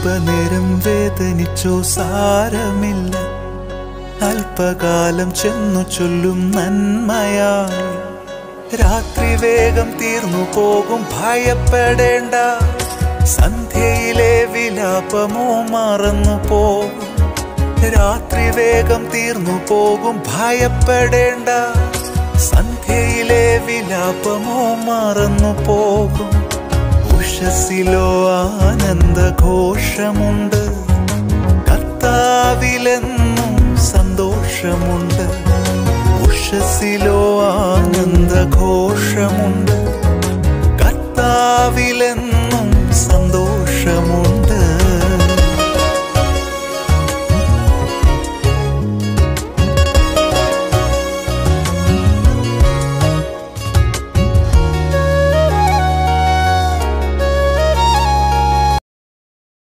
അല്പനേരം വേദനിച്ചോ സാരമില്ല അല്പകാലം ചെന്നു ചൊല്ലും നന്മയാൽ രാത്രി വേഗം തീർന്നു പോകും ഭയപ്പെടേണ്ട സന്ധ്യയിലെ വിലാപമോ മറന്നു പോകും രാത്രി വേഗം തീർന്നു പോകും ഭയപ്പെടേണ്ട സന്ധ്യയിലെ വിലാപമോ മറന്നു പോകും ഉഷസിലോ ആനന്ദഘോഷമുണ്ട് കർത്താവിലെന്നും സന്തോഷമുണ്ട് ഉഷസിലോ ആനന്ദഘോഷമുണ്ട് കർത്താവിലെന്നും സന്തോഷമുണ്ട്